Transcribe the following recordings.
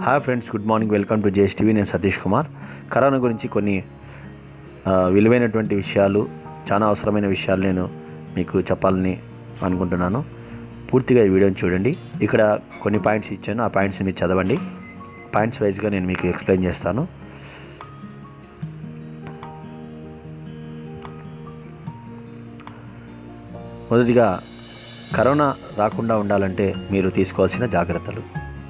hi friends good morning welcome to JS TV నేను Satish Kumar corona గురించి కొన్ని ఆ, విలువైనటువంటి విషయాలు చాలా అవసరమైన విషయాలు నేను మీకు చెప్పాలని అనుకుంటున్నాను పూర్తిగా ఈ వీడియోని చూడండి ఇక్కడ కొన్ని పాయింట్స్ ఇచ్చాను ఆ పాయింట్స్ మీరు చదవండి పాయింట్స్ వైజ్గా నేను మీకు ఎక్స్ప్లెయిన్ చేస్తాను మొదటిగా కరోనా రాకుండా ఉండాలంటే మీరు తీసుకోవాల్సిన జాగ్రత్తలు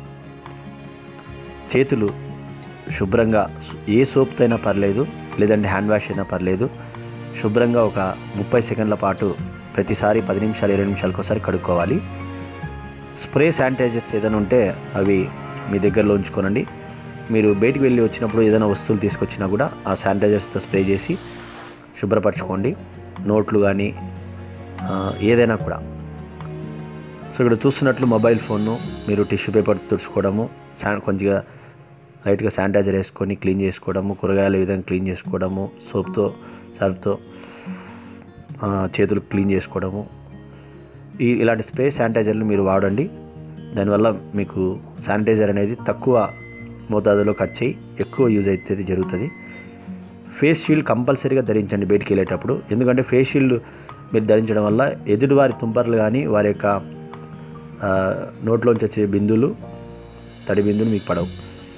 చేతులు శుభ్రంగా సు- ఏ సోప్తో అయినా పర్లేదు లేదంటే హ్యాండ్ వాష్ అయినా పర్లేదు శుభ్రంగా ఒక ముప్పై సెకండ్ల పాటు ప్రతిసారి పది నిమిషాలు ఇరవై నిమిషాలకు ఒకసారి కడుక్కోవాలి స్ప్రే శానిటైజర్స్ ఏదైనా ఉంటే అవి మీ దగ్గరలో ఉంచుకోనండి మీరు బయటికి వెళ్ళి వచ్చినప్పుడు ఏదైనా వస్తువులు తీసుకొచ్చినా కూడా ఆ శానిటైజర్స్తో స్ప్రే చేసి శుభ్రపరచుకోండి నోట్లు కానీ ఆ, ఏదైనా కూడా సో ఇక్కడ చూస్తున్నట్లు మొబైల్ ఫోన్ను మీరు టిష్యూ పేపర్ తుడుచుకోవడము శాన్ కొంచెంగా లైట్గా శానిటైజర్ వేసుకొని క్లీన్ చేసుకోవడము కూరగాయలు ఈ విధంగా క్లీన్ చేసుకోవడము సోప్తో సర్ఫ్తో ఆ, చేతులు క్లీన్ చేసుకోవడము ఈ ఇలాంటి స్ప్రే శానిటైజర్లు మీరు వాడండి దానివల్ల మీకు శానిటైజర్ అనేది తక్కువ మోతాదులో ఖర్చు అయ్యి ఎక్కువ యూజ్ అయితే జరుగుతుంది ఫేస్ షీల్డ్ కంపల్సరీగా ధరించండి బయటికి వెళ్ళేటప్పుడు ఎందుకంటే ఫేస్ షీల్డ్ మీరు ధరించడం వల్ల ఎదుటివారి తుంపర్లు కానీ వారి యొక్క ఆ, నోట్లోంచి వచ్చే బిందువులు తడి బిందువులు మీకు పడవు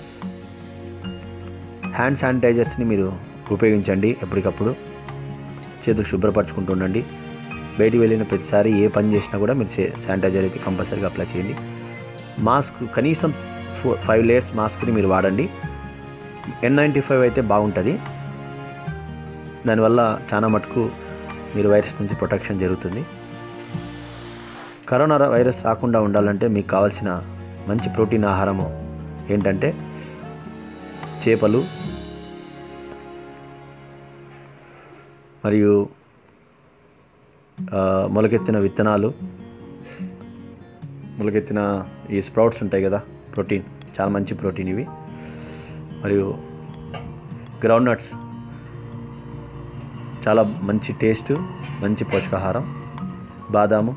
హ్యాండ్ శానిటైజర్స్ని మీరు ఉపయోగించండి ఎప్పటికప్పుడు చేతులు శుభ్రపరచుకుంటూ ఉండండి బయటికి వెళ్ళిన ప్రతిసారి ఏ పని చేసినా కూడా మీరు శా- శానిటైజర్ అయితే కంపల్సరీగా అప్లై చేయండి మాస్క్ కనీసం ఫోర్ ఫైవ్ లేయర్స్ మాస్క్ని మీరు వాడండి ఎన్ నైంటీ ఫైవ్ అయితే బాగుంటుంది దానివల్ల చాలా మటుకు మీరు వైరస్ నుంచి ప్రొటెక్షన్ జరుగుతుంది కరోనా ర- వైరస్ రాకుండా ఉండాలంటే మీకు కావాల్సిన మంచి ప్రోటీన్ ఆహారము ఏంటంటే చేపలు మరియు ఆ, మొలకెత్తిన విత్తనాలు మొలకెత్తిన ఈ స్ప్రౌట్స్ ఉంటాయి కదా ప్రోటీన్ చాలా మంచి ప్రోటీన్ ఇవి మరియు గ్రౌండ్ నట్స్ చాలా మంచి టేస్ట్ మంచి పోషకాహారం బాదాము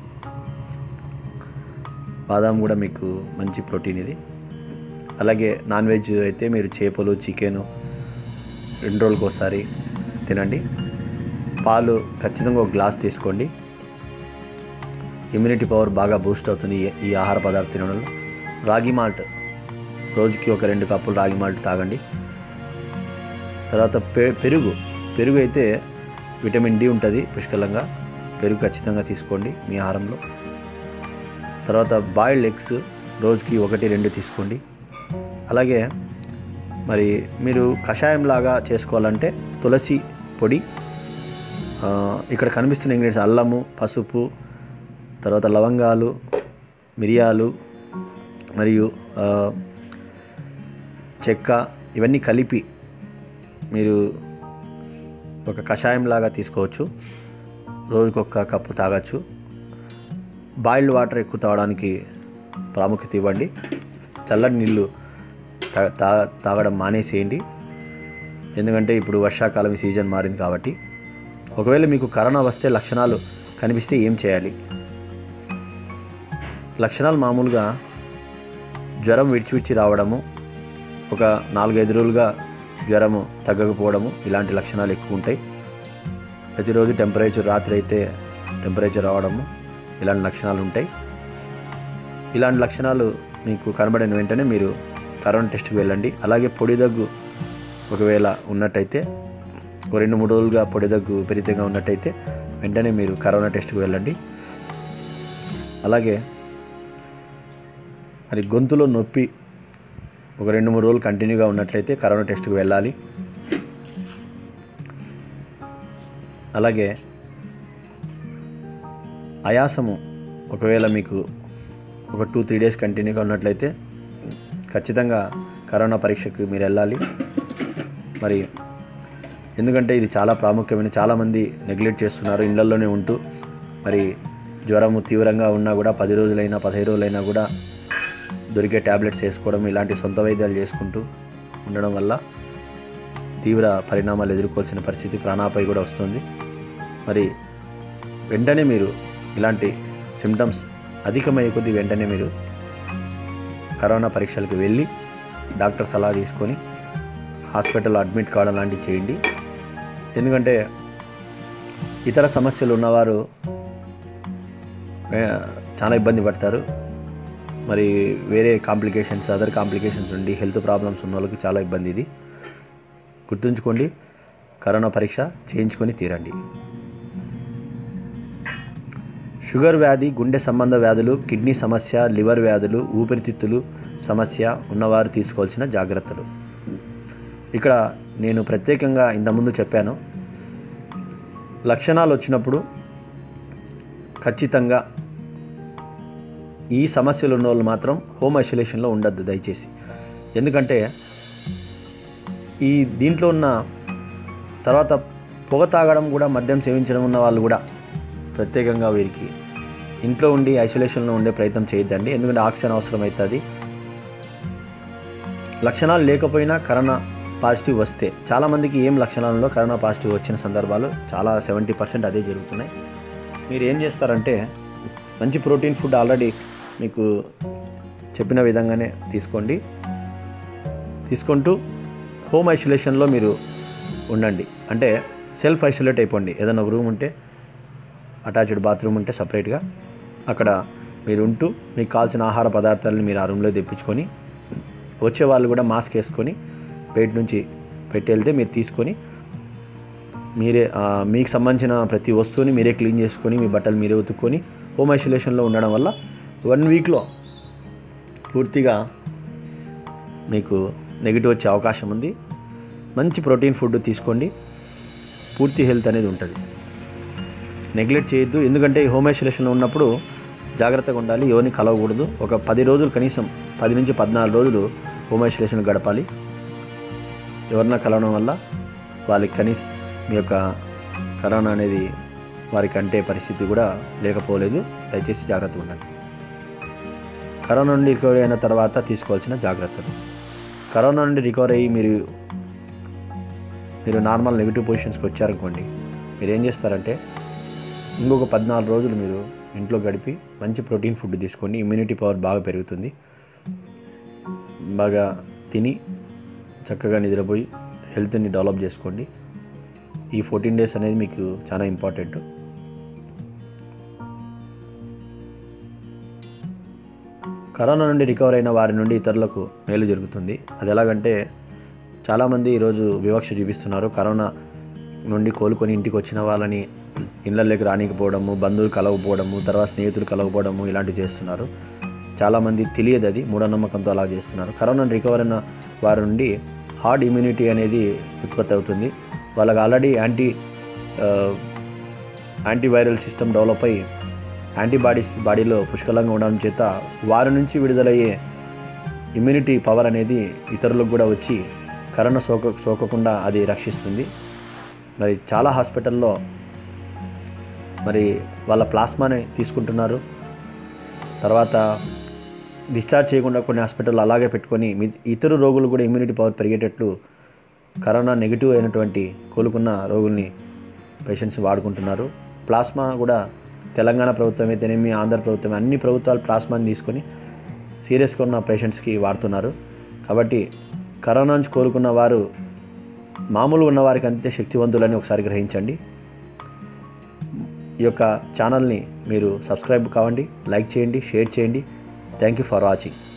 బాదాం కూడా మీకు మంచి ప్రోటీన్ ఇది అలాగే నాన్ వెజ్ అయితే మీరు చేపలు చికెను రెండు రోజులకు ఒకసారి తినండి పాలు ఖచ్చితంగా ఒక గ్లాస్ తీసుకోండి ఇమ్యూనిటీ పవర్ బాగా బూస్ట్ అవుతుంది ఈ- ఈ ఆహార పదార్థం తినడం వల్ల రాగి మాల్ట్ రోజుకి ఒక రెండు కప్పులు రాగి మాల్ట్ తాగండి తర్వాత పె పెరుగు పెరుగు అయితే విటమిన్ డి ఉంటుంది పుష్కలంగా పెరుగు ఖచ్చితంగా తీసుకోండి మీ ఆహారంలో తర్వాత బాయిల్డ్ ఎగ్స్ రోజుకి ఒకటి రెండు తీసుకోండి అలాగే మరి మీరు కషాయం లాగా చేసుకోవాలంటే తులసి పొడి ఆ, ఇక్కడ కనిపిస్తున్న ఇంగ్రీడియంట్స్ అల్లము పసుపు తర్వాత లవంగాలు మిరియాలు మరియు ఆ, చెక్క ఇవన్నీ కలిపి మీరు ఒక కషాయం లాగా తీసుకోవచ్చు రోజుకొక కప్పు తాగొచ్చు బాయిల్డ్ వాటర్ ఎక్కువ తాగడానికి ప్రాముఖ్యత ఇవ్వండి చల్లని నీళ్ళు తా తా- తాగడం మానేసేయండి ఎందుకంటే ఇప్పుడు వర్షాకాలం ఈ సీజన్ మారింది కాబట్టి ఒకవేళ మీకు కరోనా వస్తే లక్షణాలు కనిపిస్తే ఏం చేయాలి లక్షణాలు మామూలుగా జ్వరం విడిచి విడిచి రావడము ఒక నాలుగైదు రోజులుగా జ్వరము తగ్గకపోవడము ఇలాంటి లక్షణాలు ఎక్కువ ఉంటాయి ప్రతిరోజు టెంపరేచర్ రాత్రి అయితే టెంపరేచర్ రావడము ఇలాంటి లక్షణాలు ఉంటాయి ఇలాంటి లక్షణాలు మీకు కనబడిన వెంటనే మీరు కరోనా టెస్ట్కి వెళ్ళండి అలాగే పొడి దగ్గు ఒకవేళ ఉన్నట్టయితే ఒక రెండు మూడు రోజులుగా పొడి దగ్గు విపరీతంగా ఉన్నట్టయితే వెంటనే మీరు కరోనా టెస్ట్కి వెళ్ళండి అలాగే మరి గొంతులో నొప్పి ఒక రెండు మూడు రోజులు కంటిన్యూగా ఉన్నట్లయితే కరోనా టెస్ట్కి వెళ్ళాలి అలాగే ఆయాసము ఒకవేళ మీకు ఒక టూ త్రీ డేస్ కంటిన్యూగా ఉన్నట్లయితే ఖచ్చితంగా కరోనా పరీక్షకు మీరు వెళ్ళాలి మరి ఎందుకంటే ఇది చాలా ప్రాముఖ్యమైన చాలామంది నెగ్లెక్ట్ చేస్తున్నారు ఇళ్లలోనే ఉంటూ మరి జ్వరము తీవ్రంగా ఉన్నా కూడా పది రోజులైనా పదిహేను రోజులైనా కూడా దొరికే ట్యాబ్లెట్స్ వేసుకోవడం ఇలాంటి సొంత వైద్యాలు చేసుకుంటూ ఉండడం వల్ల తీవ్ర పరిణామాలు ఎదుర్కోవాల్సిన పరిస్థితి ప్రాణాపాయ కూడా వస్తుంది మరి వెంటనే మీరు ఇలాంటి సిమ్టమ్స్ అధికమయ్యే కొద్దీ వెంటనే మీరు కరోనా పరీక్షలకు వెళ్ళి డాక్టర్ సలహా తీసుకొని హాస్పిటల్లో అడ్మిట్ కావడం లాంటివి చేయండి ఎందుకంటే ఇతర సమస్యలు ఉన్నవారు ఏ, చాలా ఇబ్బంది పడతారు మరి వేరే కాంప్లికేషన్స్ అదర్ కాంప్లికేషన్స్ ఉండి హెల్త్ ప్రాబ్లమ్స్ ఉన్న వాళ్ళకి చాలా ఇబ్బంది ఇది గుర్తుంచుకోండి కరోనా పరీక్ష చేయించుకొని తీరండి షుగర్ వ్యాధి గుండె సంబంధ వ్యాధులు కిడ్నీ సమస్య లివర్ వ్యాధులు ఊపిరితిత్తులు సమస్య ఉన్నవారు తీసుకోవాల్సిన జాగ్రత్తలు ఇక్కడ నేను ప్రత్యేకంగా ఇంతకుముందు చెప్పాను లక్షణాలు వచ్చినప్పుడు ఖచ్చితంగా ఈ సమస్యలు ఉన్న వాళ్ళు మాత్రం హోమ్ ఐసోలేషన్లో ఉండద్దు దయచేసి ఎందుకంటే ఈ దీంట్లో ఉన్న తర్వాత పొగ తాగడం కూడా మద్యం సేవించడం ఉన్న వాళ్ళు కూడా ప్రత్యేకంగా వీరికి ఇంట్లో ఉండి ఐసోలేషన్లో ఉండే ప్రయత్నం చేయొద్దండి ఎందుకంటే ఆక్సిజన్ అవసరం అవుతుంది లక్షణాలు లేకపోయినా కరోనా పాజిటివ్ వస్తే చాలామందికి ఏం లక్షణాలలో కరోనా పాజిటివ్ వచ్చిన సందర్భాలు చాలా సెవెంటీ పర్సెంట్ అదే జరుగుతున్నాయి మీరు ఏం చేస్తారంటే మంచి ప్రోటీన్ ఫుడ్ ఆల్రెడీ మీకు చెప్పిన విధంగానే తీసుకోండి తీసుకుంటూ హోమ్ ఐసోలేషన్లో మీరు ఉండండి అంటే సెల్ఫ్ ఐసోలేట్ అయిపోండి ఏదైనా ఒక రూమ్ ఉంటే అటాచ్డ్ బాత్రూమ్ ఉంటే సపరేట్గా అక్కడ మీరు ఉంటూ మీకు కావాల్సిన ఆహార పదార్థాలను మీరు ఆ రూమ్లో తెప్పించుకొని వచ్చే వాళ్ళు కూడా మాస్క్ వేసుకొని బయట నుంచి పెట్టి వెళ్తే మీరు తీసుకొని మీరే ఆ, మీకు సంబంధించిన ప్రతి వస్తువుని మీరే క్లీన్ చేసుకొని మీ బట్టలు మీరే ఉతుక్కొని హోమ్ ఐసోలేషన్లో ఉండడం వల్ల వన్ వీక్లో పూర్తిగా మీకు నెగిటివ్ వచ్చే అవకాశం ఉంది మంచి ప్రోటీన్ ఫుడ్ తీసుకోండి పూర్తి హెల్త్ అనేది ఉంటుంది నెగ్లెక్ట్ చేయొద్దు ఎందుకంటే ఈ హోమ్ ఐసోలేషన్లో ఉన్నప్పుడు జాగ్రత్తగా ఉండాలి ఎవరిని కలవకూడదు ఒక పది రోజులు కనీసం పది నుంచి పద్నాలుగు రోజులు హోమ్ ఐసోలేషన్ గడపాలి ఎవరన్నా కలవడం వల్ల వాళ్ళకి కనీసం మీ యొక్క కరోనా అనేది వారికి అంటే పరిస్థితి కూడా లేకపోలేదు దయచేసి జాగ్రత్తగా ఉండండి కరోనా నుండి రికవరీ అయిన తర్వాత తీసుకోవాల్సిన జాగ్రత్తలు కరోనా నుండి రికవర్ అయ్యి మీరు మీరు నార్మల్ నెగిటివ్ పొజిషన్స్కి వచ్చారనుకోండి మీరు ఏం చేస్తారంటే ఇంకొక పద్నాలుగు రోజులు మీరు ఇంట్లో గడిపి మంచి ప్రోటీన్ ఫుడ్ తీసుకోండి ఇమ్యూనిటీ పవర్ బాగా పెరుగుతుంది బాగా తిని చక్కగా నిద్రపోయి హెల్త్ని డెవలప్ చేసుకోండి ఈ ఫోర్టీన్ డేస్ అనేది మీకు చాలా ఇంపార్టెంట్ కరోనా నుండి రికవర్ అయిన వారి నుండి ఇతరులకు మేలు జరుగుతుంది అది ఎలాగంటే చాలామంది ఈరోజు వివక్ష చూపిస్తున్నారు కరోనా నుండి కోలుకొని ఇంటికి వచ్చిన వాళ్ళని ఇళ్ళలోకి రానికపోవడము బంధువులు కలవకపోవడము తర్వాత స్నేహితులు కలవకపోవడము ఇలాంటివి చేస్తున్నారు చాలామంది తెలియదు అది మూఢనమ్మకంతో అలా చేస్తున్నారు కరోనా రికవర్ అయిన వారి నుండి హార్డ్ ఇమ్యూనిటీ అనేది ఉత్పత్తి అవుతుంది వాళ్ళకి already anti antiviral system develop అయ్యి యాంటీబాడీస్ బాడీలో పుష్కలంగా ఉండడం చేత వారి నుంచి విడుదలయ్యే ఇమ్యూనిటీ పవర్ అనేది ఇతరులకు కూడా వచ్చి కరోనా సోక సోకకుండా అది రక్షిస్తుంది మరి చాలా హాస్పిటల్లో మరి వాళ్ళ ప్లాస్మాని తీసుకుంటున్నారు తర్వాత డిశ్చార్జ్ చేయకుండా కొన్ని హాస్పిటల్ అలాగే పెట్టుకొని మి- ఇతర రోగులు కూడా ఇమ్యూనిటీ పవర్ పెరిగేటట్లు కరోనా నెగిటివ్ అయినటువంటి కోలుకున్న రోగుల్ని పేషెంట్స్ వాడుకుంటున్నారు ప్లాస్మా కూడా తెలంగాణ ప్రభుత్వం అయితేనేమి ఆంధ్ర ప్రభుత్వం అన్ని ప్రభుత్వాలు ప్లాస్మాని తీసుకొని సీరియస్గా ఉన్న పేషెంట్స్కి వాడుతున్నారు కాబట్టి కరోనా నుంచి కోలుకున్న వారు మామూలుగా ఉన్న వారికి అంతే శక్తివంతులని ఒకసారి గ్రహించండి ఈ యొక్క ఛానల్ని మీరు సబ్స్క్రైబ్ కావండి లైక్ చేయండి షేర్ చేయండి థ్యాంక్ యూ ఫర్ వాచింగ్